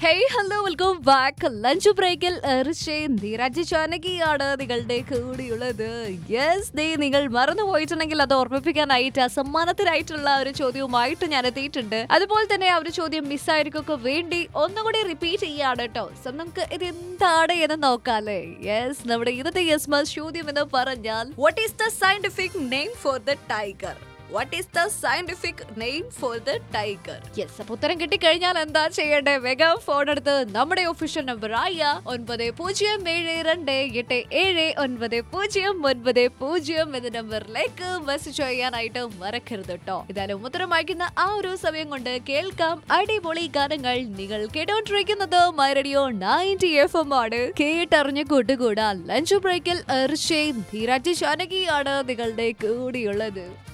hey hello welcome back lunch ബ്രേക്കിൽ ധീരാജ് ചാനകിയാണ് നിങ്ങളുടെ കൂടിയുള്ളത് yes they നിങ്ങൾ മറന്നു പോയിട്ടുണ്ടെങ്കിൽ അത് ഓർമ്മിപ്പിക്കാനായിട്ട് സമ്മാനത്തിനായിട്ടുള്ള ഒരു ചോദ്യവുമായിട്ട് ഞാൻ എത്തിയിട്ടുണ്ട് അതുപോലെ തന്നെ ആ ഒരു ചോദ്യം മിസ്സായിരിക്കൊക്കെ വേണ്ടി ഒന്നുകൂടി റിപ്പീറ്റ് ചെയ്യാണ് കേട്ടോ സോ നമുക്ക് ഇത് എന്താണ് എന്ന് നോക്കാല്ലേ യെസ് നമ്മുടെ ഇന്നത്തെ യെസ് മസ് ചോദ്യം എന്ന് പറഞ്ഞാൽ what is the scientific name for the tiger what is the scientific name for the tiger yes അപ്പൊ ഉത്തരം കിട്ടിക്കഴിഞ്ഞാൽ എന്താ ചെയ്യേണ്ടത് വേഗം ഫോൺ എടുത്ത് നമ്മുടെ ഒഫീഷ്യൽ നമ്പർ ആയ ഒൻപത് പൂജ്യം ഏഴ് രണ്ട് എട്ട് ഏഴ് ഒൻപത് പൂജ്യം ഒൻപത് പൂജ്യം എന്ന നമ്പറിലേക്ക് മെസ്സേജ് ചെയ്യാനായിട്ട് മറക്കരുത് കേട്ടോ ഇതായാലും ഉത്തരം വായിക്കുന്ന ആ ഒരു സമയം കൊണ്ട് കേൾക്കാം അടിപൊളി ഗാനങ്ങൾ നിങ്ങൾ കേട്ടോണ്ടിരിക്കുന്നത് my radio ninety F M ആണ് കേട്ടറിഞ്ഞ് കൂട്ടുകൂടാ ലഞ്ച് ബ്രേക്കിൽ എർഷയും ധീരാജ് ജാനകിയാണ് നിങ്ങളുടെ കൂടിയുള്ളത്